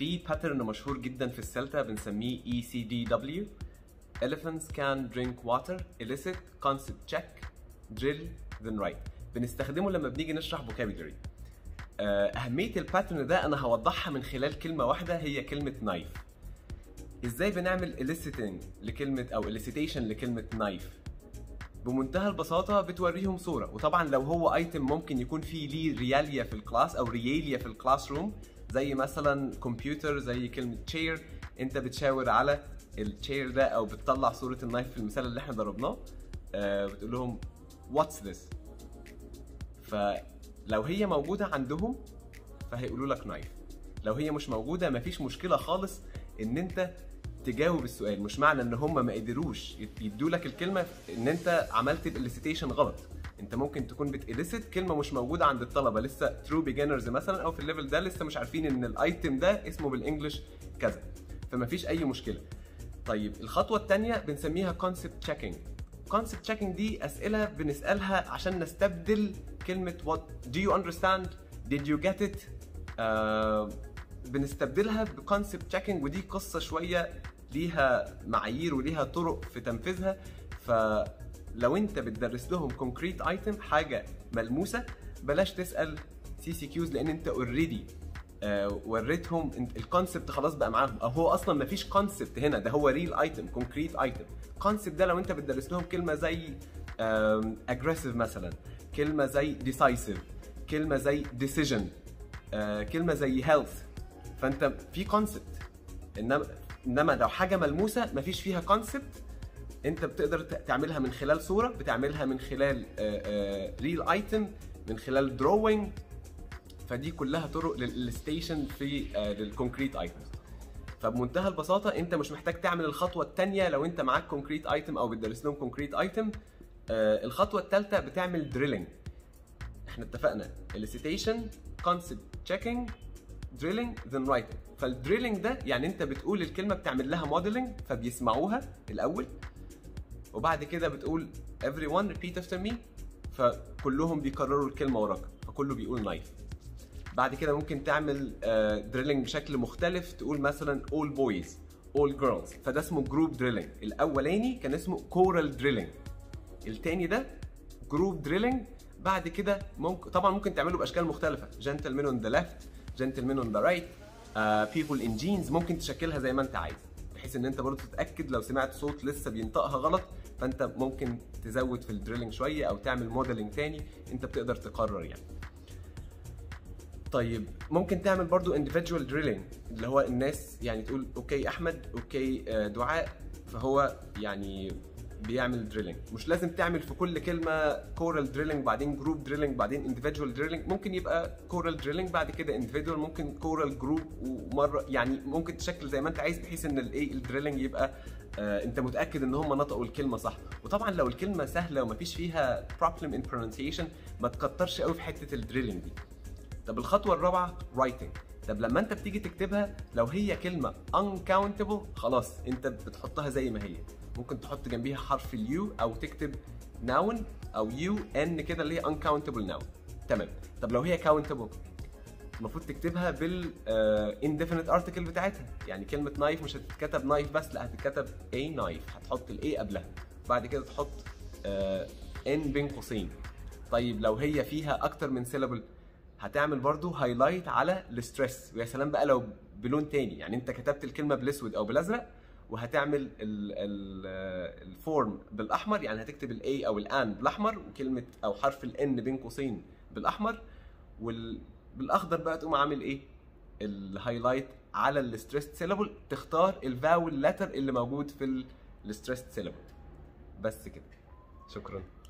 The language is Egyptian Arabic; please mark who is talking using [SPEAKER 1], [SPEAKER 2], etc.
[SPEAKER 1] في باترن مشهور جدا في السلتا بنسميه اي سي دي دبليو elephants can drink water elicit concept check drill then write بنستخدمه لما بنيجي نشرح vocabulary آه، اهميه الباترن ده انا هوضحها من خلال كلمه واحده هي كلمه نايف ازاي بنعمل eliciting لكلمه او elicitation لكلمه نايف بمنتهى البساطة بتوريهم صورة وطبعا لو هو ايتم ممكن يكون فيه ليه رياليا في الكلاس او رياليا في الكلاس روم زي مثلا كمبيوتر زي كلمة chair انت بتشاور على التشير ده او بتطلع صورة النايف في المثال اللي احنا ضربناه آه بتقول لهم what's this فلو هي موجودة عندهم فهيقولوا لك نايف لو هي مش موجودة مفيش مشكلة خالص ان انت تجاوب السؤال مش معنى ان هم ما قدروش يدوا لك الكلمه ان انت عملت الاليسيتيشن غلط انت ممكن تكون بتاليسيت كلمه مش موجوده عند الطلبه لسه ترو بيجنرز مثلا او في الليفل ده لسه مش عارفين ان الايتم ده اسمه بالانجلش كذا فما فيش اي مشكله طيب الخطوه الثانيه بنسميها كونسبت تشيكينج كونسبت تشيكينج دي اسئله بنسالها عشان نستبدل كلمه what do you understand did you get it آه بنستبدلها بكونسبت تشيكينج ودي قصه شويه ليها معايير وليها طرق في تنفيذها فلو انت بتدرس لهم كونكريت ايتم حاجه ملموسه بلاش تسال سي سي كيوز لان انت اوريدي وريتهم الكونسبت خلاص بقى معاهم او هو اصلا ما فيش كونسبت هنا ده هو ريل ايتم كونكريت ايتم كونسبت ده لو انت بتدرس لهم كلمه زي اجريسيف مثلا كلمه زي decisive كلمه زي decision آه، كلمه زي health فانت في كونسبت انما انما لو حاجه ملموسه مفيش فيها كونسبت انت بتقدر ت- تعملها من خلال صوره بتعملها من خلال ريل ايتم من خلال دروينج فدي كلها طرق للستيشن في للكونكريت ايتمز فبمنتهى البساطه انت مش محتاج تعمل الخطوه الثانيه لو انت معاك كونكريت ايتم او بتدرس لهم كونكريت ايتم الخطوه الثالثه بتعمل دريلنج احنا اتفقنا elicitation concept checking drilling then writing فالدريلنج ده يعني انت بتقول الكلمه بتعمل لها موديلنج فبيسمعوها الاول وبعد كده بتقول everyone repeat after me فكلهم بيكرروا الكلمه وراك فكله بيقول نايف بعد كده ممكن تعمل دريلنج بشكل مختلف تقول مثلا all boys all girls فده اسمه جروب دريلنج الاولاني كان اسمه كورال دريلنج التاني ده جروب دريلنج بعد كده ممكن طبعا ممكن تعمله باشكال مختلفه جنتلمان اون ذا ليفت جنتلمان اون ذا رايت بيبل ان جينز ممكن تشكلها زي ما انت عايز بحيث ان انت برضه تتاكد لو سمعت صوت لسه بينطقها غلط فانت ممكن تزود في الدريلنج شويه او تعمل موديلنج تاني انت بتقدر تقرر يعني طيب ممكن تعمل برضو individual drilling اللي هو الناس يعني تقول اوكي احمد اوكي آه، دعاء فهو يعني بيعمل دريلينج مش لازم تعمل في كل كلمه كورال دريلينج بعدين جروب دريلينج بعدين individual دريلينج ممكن يبقى كورال دريلينج بعد كده individual ممكن كورال جروب ومره يعني ممكن تشكل زي ما انت عايز بحيث ان الايه الدريلينج يبقى آه انت متاكد ان هم نطقوا الكلمه صح وطبعا لو الكلمه سهله ومفيش فيها problem in pronunciation ما تكترش قوي في حته الدريلينج دي طب الخطوه الرابعه writing طب لما انت بتيجي تكتبها لو هي كلمه uncountable خلاص انت بتحطها زي ما هي ممكن تحط جنبيها حرف اليو او تكتب noun او يو ان كده اللي هي uncountable noun تمام طب لو هي countable المفروض تكتبها بال uh, indefinite article بتاعتها يعني كلمه نايف مش هتتكتب نايف بس لا هتتكتب a knife هتحط الاي قبلها بعد كده تحط uh, n بين قوسين طيب لو هي فيها اكتر من syllable هتعمل برضو هايلايت على الستريس ويا سلام بقى لو بلون تاني يعني انت كتبت الكلمه بالاسود او بالازرق وهتعمل الفورم بالاحمر يعني هتكتب الاي او الان بالاحمر وكلمه او حرف الان بين قوسين بالاحمر وبالاخضر بقى تقوم عامل ايه الهايلايت على الستريس سيلابل تختار الفاول لتر اللي موجود في الستريس سيلابل بس كده شكرا